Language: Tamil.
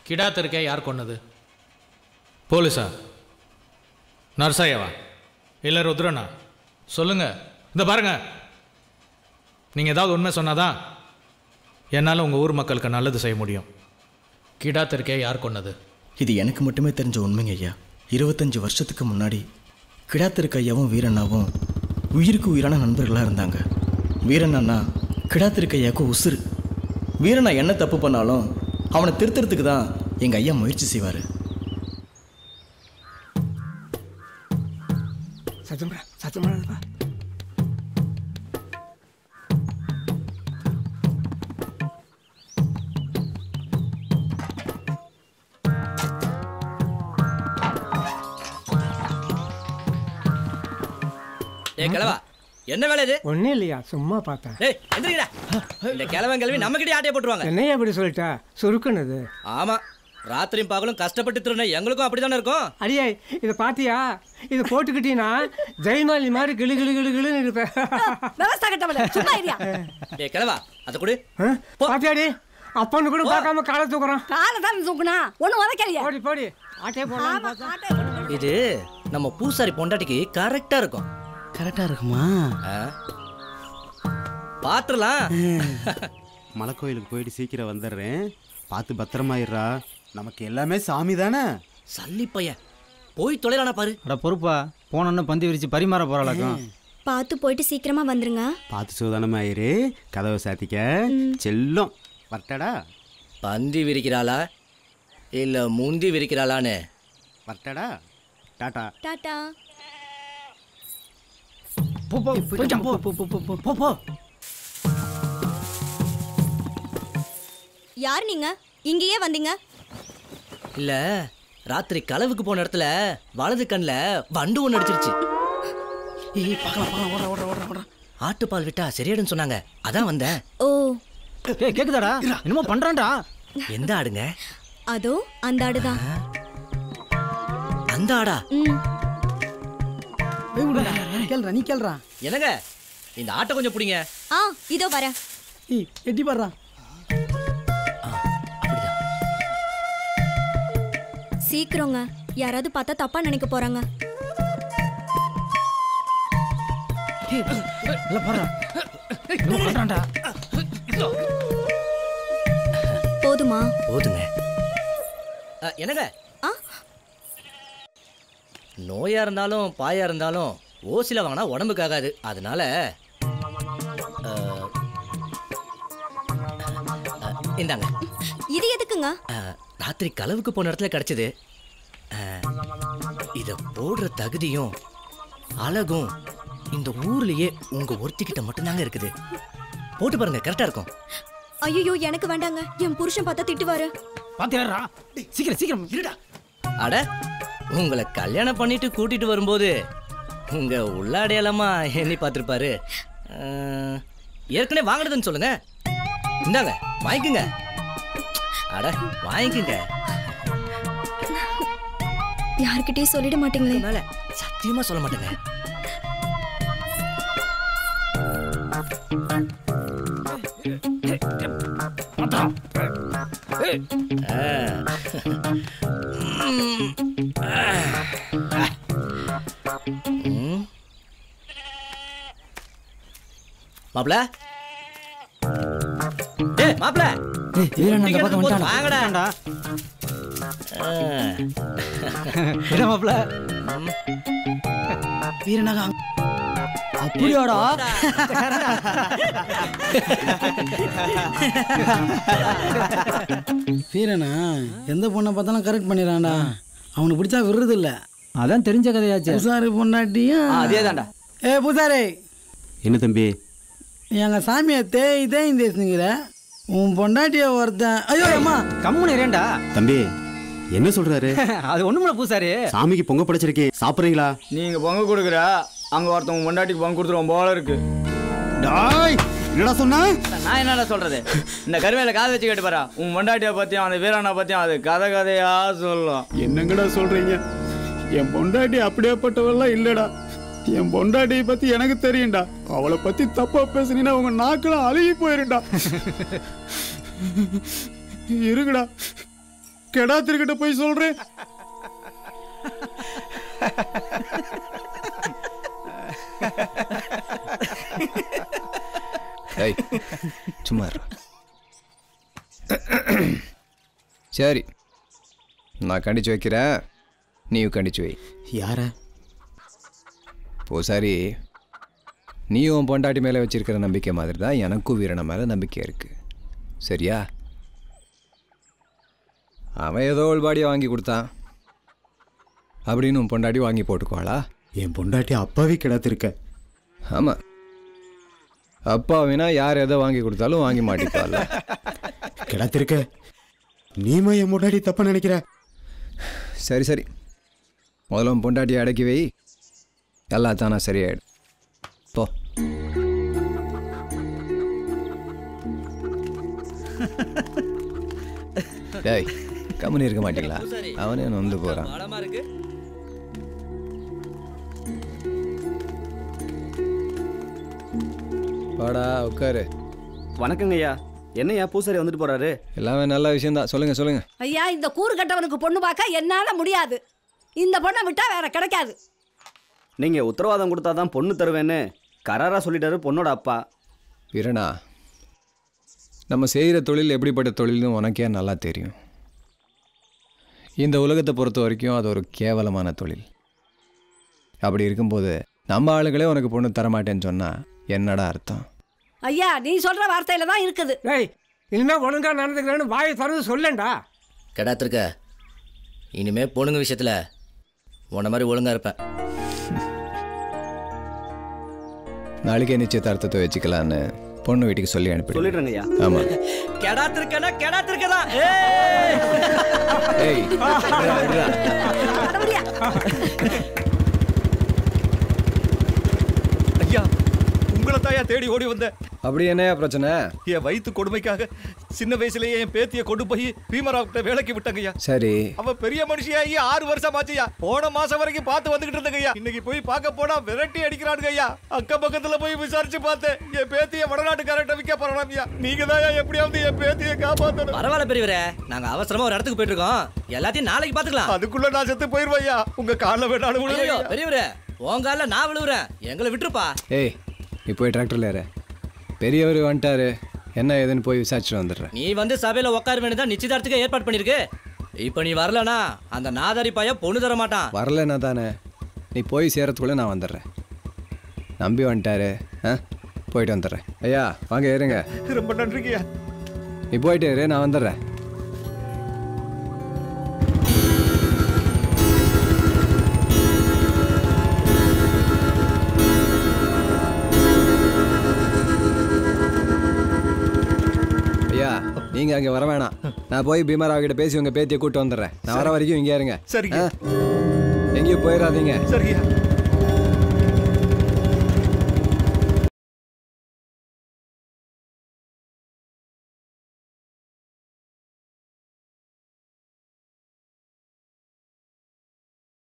கிடாத்து இருக்கே யார் கொன்னது போலீஸா நர்சாயவா இல்லை ருத்ரனா சொல்லுங்க இந்த பாருங்க நீங்கள் ஏதாவது உண்மை சொன்னாதான் என்னால் உங்கள் ஊர் மக்களுக்கு நல்லது செய்ய முடியும் கிடாத்து இருக்கே யார் கொன்னது இது எனக்கு மட்டுமே தெரிஞ்ச உண்மைங்க ஐயா இருபத்தஞ்சு வருஷத்துக்கு முன்னாடி கிடாத்திருக்க ஐயாவும் வீரண்ணாவும் உயிருக்கு உயிரான நண்பர்களாக இருந்தாங்க வீரண்ணா கிடாத்திருக்க ஐயாவுக்கு உசுறு வீரண்ணா என்ன தப்பு பண்ணாலும் அவனை திருத்துறதுக்கு தான் எங்கள் ஐயா முயற்சி செய்வார் சத்தம் சத்தம் ஏய் கிழவா என்ன வேலை இது ஒன்றும் இல்லையா சும்மா பார்த்தேன் ஏய் எந்திரிக்கடா இந்த கிழவன் கிழவி நம்ம கிட்டே ஆட்டைய போட்டுருவாங்க என்னையா இப்படி சொல்லிட்டா சுருக்குனது ஆமா ராத்திரியும் பகலும் கஷ்டப்பட்டு திருந எங்களுக்கும் அப்படிதானே இருக்கும் அடியே இதை பாத்தியா இது போட்டுக்கிட்டீங்கன்னா ஜெயமாலி மாதிரி கிளு கிளு கிளு கிளுன்னு இருப்பேன் விவசாய கட்டவள சும்மா இரியா ஏய் கிழவா அதை கொடு பாத்தியாடி அப்பன்னு கூட பார்க்காம காலை தூக்குறான் காலை தான் தூக்குனா ஒண்ணு உதைக்கலையா போடி போடி ஆட்டே போடலாம் பார்த்தா இது நம்ம பூசாரி பொண்டாட்டிக்கு கரெக்டா இருக்கும் கரெக்டா இருக்குமா பாத்துடலாம் மலை கோயிலுக்கு போயிட்டு சீக்கிரம் வந்துடுறேன் பார்த்து பத்திரமாயிடுறா நமக்கு எல்லாமே சாமி தானே சல்லி பையன் போய் தொலைலானா பாரு அட பொறுப்பா போனோன்னு பந்தி விரிச்சு பரிமாற போறாளாக்கும் பார்த்து போயிட்டு சீக்கிரமா வந்துருங்க பார்த்து சூதானமாயிரு கதவை சாத்திக்க செல்லம் வரட்டடா பந்தி விரிக்கிறாளா இல்ல முந்தி விரிக்கிறாளான்னு வரட்டடா டாட்டா டாட்டா போ போ போயிட்டான், போ போ போ போ போ போ யார் நீங்க இங்கேயே வந்தீங்க இல்ல ராத்திரி களவுக்கு போன இடத்துல வலது கண்ணுல வண்டு ஒன்று அடிச்சிருச்சு ஏய் பார்க்கலாம் பார்க்கலாம் ஓடுறா ஓடுறா ஓடுறா ஓடுறா ஆட்டுப்பால் விட்டா சரியாயிடுன்னு சொன்னாங்க அதான் வந்தேன் ஓ ஏய் கேக்குதாடா என்னமோ பண்றான்டா எந்த ஆடுங்க அதோ அந்த ஆடுதான் அந்த ஆடா ம் கேள்றா நீ கேள்றா என்னங்க இந்த ஆட்டை கொஞ்சம் பிடிங்க ஆ இதோ வரேன் ஏய் எட்டி பாடுறா சீக்கிரங்க யாராவது பார்த்தா தப்பா நினைக்க போறாங்க இல்ல பாடுறா என்னமோ பண்றான்டா போதுமா போதுங்க அ, என்னங்க ஆ? நோயா இருந்தாலும் பாயா இருந்தாலும் ஓசில வாங்கினா உடம்புக்கு ஆகாது அதனால அ, அ, இந்தாங்க இது எதுக்குங்க அ, ராத்திரி களவுக்கு போன இடத்துல கிடைச்சது அ, இத போடுற தகுதியும் அழகும் இந்த ஊர்லயே உங்க ஒருத்திக்கிட்ட மட்டும்தாங்க இருக்குது போட்டு பாருங்க கரெக்டா இருக்கும் ஐயோ எனக்கு வேண்டாங்க என் புருஷன் பார்த்தா திட்டுவாரு பாத்தியாரா சீக்கிரம் சீக்கிரம் இருடா அட உங்களை கல்யாணம் பண்ணிட்டு கூட்டிட்டு வரும்போது உங்க உள்ளாடையெல்லாமா எண்ணி பார்த்துருப்பாரு அஹ், ஏற்கனவே வாங்கினதுன்னு சொல்லுங்க இந்தாங்க வாங்கிக்கோங்க அட வாங்கிக்கோங்க யார்கிட்டயும் சொல்லிட மாட்டீங்களே மேல சத்தியமா சொல்ல மாட்டேங்க ம். மாப்ள ஏய் மாப்ள ஏய் வீரன் அந்த பக்கம் போதும், வந்துட்டான்டா வாங்கடா ஆ. என்ன மாப்ள வீரனாக அப்படியாடா வீரனா எந்த பொண்ணை பார்த்தாலும் கரெக்ட் பண்ணிடுறான்டா அவனுக்கு பிடிச்சா விடுறது இல்ல அதான் தெரிஞ்ச கதையாச்சு பூசாரி பொண்டாட்டியும் அதேதான்டா ஏ பூசாரி என்ன தம்பி எங்க சாமியை தேய் தேய் தேசுங்கிற உன் பொண்டாட்டிய ஒருத்தன் ஐயோ அம்மா கம்முன்னு இரேண்டா தம்பி என்ன சொல்றாரு அது ஒண்ணுமில்ல பூசாரி சாமிக்கு பொங்க படைச்சிருக்கே சாப்பிட்றீங்களா நீங்க பங்கு கொடுக்குற அங்க ஒருத்தவங்க முண்டாட்டிக்கு பங்கு கொடுத்துருவோம் போல இருக்கு டாய் என்னடா சொன்ன நான் என்னடா சொல்றது இந்த கருமையில காது வச்சு கேட்டு பாரா உன் முண்டாட்டிய பத்தியும் அந்த வீரானை பத்தியும் அது கதை கதையா சொல்லும் என்னங்கடா சொல்றீங்க என் பொண்டாட்டி அப்படியேப்பட்டவெல்லாம் இல்லடா என் பொண்டாட்டியை பத்தி எனக்கு தெரியும்டா அவளை பத்தி தப்பா பேசுனீங்கன்னா உங்க நாக்கெல்லாம் அழுகி போயிருண்டா இருக்குடா கெடாத்திருக்கிட்ட போய் சொல்றேன் ஏய் சும்மா இரு. சரி நான் கண்டிச்சு வைக்கிறேன் நீயும் கண்டிச்சு வை யார பூசாரி நீ உன் பொண்டாட்டி மேலே வச்சிருக்கிற நம்பிக்கை மாதிரி தான் எனக்கும் வீரனை மேலே நம்பிக்கை இருக்கு சரியா அவன் ஏதோ ஒரு பாடியை வாங்கி கொடுத்தான் அப்படின்னு உன் பொண்டாட்டி வாங்கி போட்டுக்குவாளா என் பொண்டாட்டி அப்பாவே கிடத்திருக்க ஆமாம் அப்பாவினா யார் எதை வாங்கி கொடுத்தாலும் வாங்கி மாட்டிப்பாள்ல கிடத்திருக்க நீமா என் பொண்டாட்டி தப்பா நினைக்கிற சரி சரி முதல்ல உன் பொண்டாட்டியை அடக்கி வை எல்லாம் தானா சரியாயிடும் போ டேய் கம்மனி இருக்க மாட்டீங்களா அவனே நொந்து போகிறான் பலமா இருக்கு வாடா உட்காரு வணக்கங்க ஐயா என்னய்யா பூசாரி வந்துட்டு போறாரு எல்லாமே நல்ல விஷயம்தான் சொல்லுங்க சொல்லுங்க ஐயா இந்த கூறு கட்டவனுக்கு பொண்ணு பார்க்க என்னால முடியாது இந்த பொண்ணை விட்டா வேற கிடைக்காது நீங்க உத்தரவாதம் கொடுத்தாதான் பொண்ணு தருவேன்னு கராரா சொல்லிட்டாரு பொண்ணோட அப்பா வீரனா நம்ம செய்கிற தொழில் எப்படிப்பட்ட தொழில்னு உனக்கே நல்லா தெரியும் இந்த உலகத்தை பொறுத்த வரைக்கும் அது ஒரு கேவலமான தொழில் அப்படி இருக்கும்போது நம்ம ஆளுங்களே உனக்கு பொண்ணு தரமாட்டேன்னு சொன்னால் என்னடா அர்த்தம் ஐயா நீ சொல்ற வார்த்தையில தான் இருக்குது டேய் இனிமே ஒழுங்கா நடந்துக்கிறேன்னு வாயை திறந்து சொல்லேன்டா கெடாத்திருக்க இனிமே பொண்ணுங்க விஷயத்துல உன்ன மாதிரி ஒழுங்கா இருப்பேன் நாளைக்கே நிச்சயதார்த்தத்தை வச்சுக்கலான்னு பொண்ணு வீட்டுக்கு சொல்லி அனுப்பி சொல்லிடுறேங்க ஐயா ஆமாம் கெடாத்திருக்கனா கெடாத்திருக்கதா ஏய் விட்றா, விட்றா. ஐயா உங்களை தாயா தேடி ஓடி வந்தேன் அப்படி என்னையா பிரச்சனை என் வயிற்று கொடுமைக்காக சின்ன வயசுலயே என் பேத்திய கொண்டு போய் பீமராவ்கிட்ட வேலைக்கு விட்டாங்க ஐயா சரி அவ பெரிய மனுஷியாகி ஆறு வருஷம் ஆச்சுயா போன மாசம் வரைக்கும் பார்த்து வந்துகிட்டு இருந்தங்க ஐயா இன்னைக்கு போய் பார்க்க போனா விரட்டி அடிக்கிறானுங்க ஐயா அக்கம் பக்கத்துல போய் விசாரிச்சு பார்த்தேன் என் பேத்திய வடநாட்டுக்காரட்ட விற்க போறான் ஐயா நீங்க தான் எப்படியாவது என் பேத்திய காப்பாத்தணும் பரவாயில்ல பெரியவரே நாங்க அவசரமா ஒரு இடத்துக்கு போயிட்டு இருக்கோம் எல்லாத்தையும் நாளைக்கு பாத்துக்கலாம் அதுக்குள்ள நான் செத்து போயிருவேன் ஐயா உங்க கால்ல வேணாலும் ஐயோ விழுவேன் பெரியவரே உன் கால்ல நான் விழுவுறேன் எங்களை விட்டுருப்பா ஏய் நீ போய் டிராக்டரில் ஏறு பெரியவர் வந்துட்டாரு என்ன ஏதுன்னு போய் விசாரிச்சுட்டு வந்துடுறேன் நீ வந்து சபையில உட்கார வேண்டியதான் நிச்சயதார்த்துக்கு ஏற்பாடு பண்ணிருக்கு இப்போ நீ வரலனா அந்த நாதாரி பையன் பொண்ணு தர மாட்டான் வரலன்னா தானே நீ போய் சேரத்துக்குள்ளே நான் வந்துடுறேன் நம்பி வந்துட்டாரு ஆ போயிட்டு வந்துடுறேன் ஐயா வாங்க ஏறுங்க ரொம்ப நன்றிங்க ஐயா நீ போயிட்டு இரு நான் வந்துடுறேன் ஐயா நீங்க அங்க வர வேணாம் நான் போய் பீமராவ் கிட்ட பேசி உங்க பேத்தியை கூட்டு வந்துடுறேன் நான் வர வரைக்கும் இங்கே இருங்க சரிங்க. ஆ? எங்கேயும் போயிடாதீங்க சரிங்க